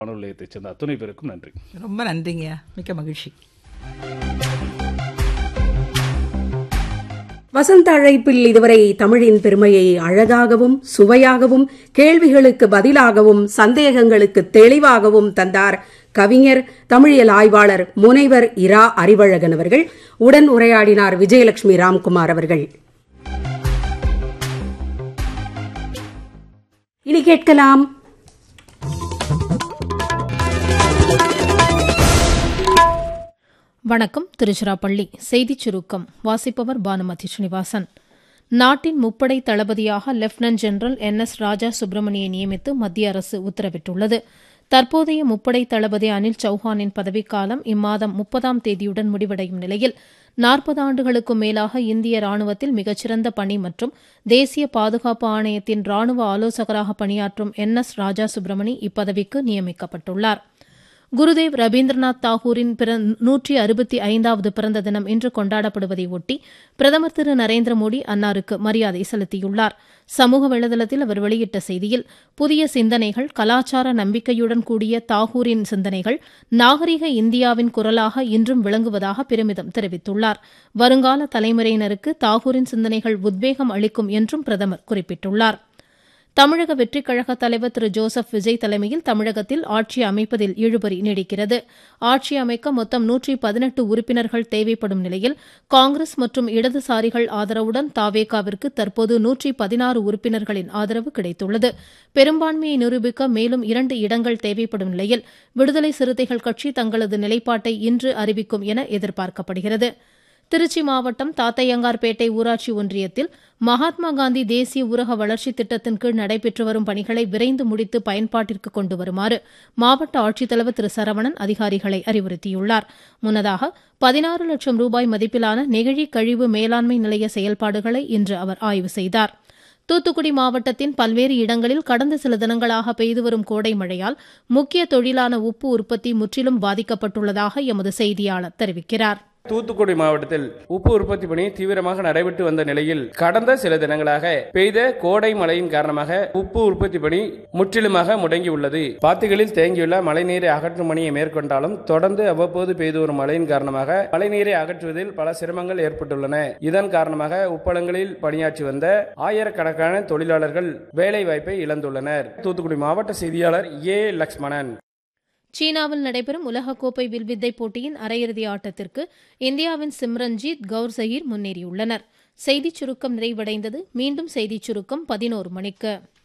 வானொலி நிலையத்தைச் சேர்ந்த அத்துணை பேருக்கும் நன்றி ரொம்ப நன்றிங்கய்யா மிக்க மகிழ்ச்சி வசந்த அழைப்பில் இதுவரை தமிழின் பெருமையை அழகாகவும் சுவையாகவும் கேள்விகளுக்கு பதிலாகவும் சந்தேகங்களுக்கு தெளிவாகவும் தந்தார் கவிஞர் தமிழியல் ஆய்வாளர் முனைவர் இரா அறிவழகன் அவர்கள் உடன் உரையாடினார் விஜயலட்சுமி ராம்குமார் அவர்கள் இனி கேட்கலாம் வணக்கம் திருச்சிராப்பள்ளி செய்திச் சுருக்கம் வாசிப்பவர் பானுமதி ஸ்ரீனிவாசன் நாட்டின் முப்படை தளபதியாக lieutenant general N S Raja சுப்பிரமணியை நியமித்து மத்திய அரசு உத்தரவிட்டுள்ளது தற்போதைய முப்படை தளபதி அனில் சௌஹானின் பதவிக்காலம் இம்மாதம் முப்பதாம் தேதியுடன் முடிவடையும் நிலையில் நாற்பது ஆண்டுகளுக்கும் மேலாக இந்திய ராணுவத்தில் மிகச்சிறந்த பணி மற்றும் தேசிய பாதுகாப்பு ஆணையத்தின் ராணுவ ஆலோசகராக பணியாற்றும் என் எஸ் ராஜா சுப்பிரமணி இப்பதவிக்கு நியமிக்கப்பட்டுள்ளார் குருதேவ் ரவீந்திரநாத் தாகூரின் நூற்றி அறுபத்தி ஐந்தாவது பிறந்த தினம் இன்று கொண்டாடப்படுவதை ஒட்டி பிரதமர் திரு நரேந்திர மோடி அன்னாருக்கு மரியாதை செலுத்தியுள்ளார் சமூக வலைதளத்தில் அவர் வெளியிட்ட செய்தியில் புதிய சிந்தனைகள் கலாச்சார நம்பிக்கையுடன் கூடிய தாகூரின் சிந்தனைகள் நாகரிக இந்தியாவின் குரலாக இன்றும் விளங்குவதாக பெருமிதம் தெரிவித்துள்ளார் வருங்கால தலைமுறையினருக்கு தாகூரின் சிந்தனைகள் உத்வேகம் அளிக்கும் என்றும் பிரதமர் குறிப்பிட்டுள்ளார் தமிழக வெற்றிக் கழக தலைவர் திரு ஜோசப் விஜய் தலைமையில் தமிழகத்தில் ஆட்சி அமைப்பதில் இழுபறி நீடிக்கிறது ஆட்சி அமைக்க மொத்தம் நூற்றி பதினெட்டு உறுப்பினர்கள் தேவைப்படும் நிலையில் காங்கிரஸ் மற்றும் இடதுசாரிகள் ஆதரவுடன் தாவேகாவிற்கு தற்போது நூற்றி பதினாறு உறுப்பினர்களின் ஆதரவு கிடைத்துள்ளது பெரும்பான்மையை நிரூபிக்க மேலும் இரண்டு இடங்கள் தேவைப்படும் நிலையில் விடுதலை சிறுத்தைகள் கட்சி தங்களது நிலைப்பாட்டை இன்று அறிவிக்கும் என எதிர்பார்க்கப்படுகிறது திருச்சி மாவட்டம் தாத்தையங்கார்பேட்டை ஊராட்சி ஒன்றியத்தில் மகாத்மா காந்தி தேசிய ஊரக வளர்ச்சித் திட்டத்தின் கீழ் நடைபெற்று வரும் பணிகளை விரைந்து முடித்து பயன்பாட்டிற்கு கொண்டு வருமாறு மாவட்ட ஆட்சித்தலைவர் திரு சரவணன் அதிகாரிகளை அறிவுறுத்தியுள்ளார் முன்னதாக பதினாறு லட்சம் ரூபாய் மதிப்பிலான நெகிழி கழிவு மேலாண்மை நிலைய செயல்பாடுகளை இன்று அவர் ஆய்வு செய்தார் தூத்துக்குடி மாவட்டத்தின் பல்வேறு இடங்களில் கடந்த சில தினங்களாக பெய்து வரும் கோடை மழையால் முக்கிய தொழிலான உப்பு உற்பத்தி முற்றிலும் பாதிக்கப்பட்டுள்ளதாக எமது செய்தியாளர் தெரிவிக்கிறார் தூத்துக்குடி மாவட்டத்தில் உப்பு உற்பத்தி பணி தீவிரமாக நடைபெற்று வந்த நிலையில் கடந்த சில தினங்களாக பெய்த கோடை மழையின் காரணமாக உப்பு உற்பத்தி பணி முற்றிலுமாக முடங்கியுள்ளது பாத்திகளில் தேங்கியுள்ள மழைநீரை அகற்றும் பணியை மேற்கொண்டாலும் தொடர்ந்து அவ்வப்போது பெய்து வரும் மழையின் காரணமாக மழைநீரை அகற்றுவதில் பல சிரமங்கள் ஏற்பட்டுள்ளன இதன் காரணமாக உப்பளங்களில் பணியாற்றி வந்த ஆயிரக்கணக்கான தொழிலாளர்கள் வேலை வாய்ப்பை இழந்துள்ளனர் தூத்துக்குடி மாவட்ட செய்தியாளர் ஏ லக்ஷ்மணன் சீனாவில் நடைபெறும் உலகக்கோப்பை வில்வித்தை போட்டியின் அரையிறுதி ஆட்டத்திற்கு இந்தியாவின் சிம்ரன்ஜீத் கவுர் ஜஹீர் முன்னேறியுள்ளனர் செய்திச் சுருக்கம் நிறைவடைந்தது மீண்டும் செய்திச் சுருக்கம் பதினோரு மணிக்கு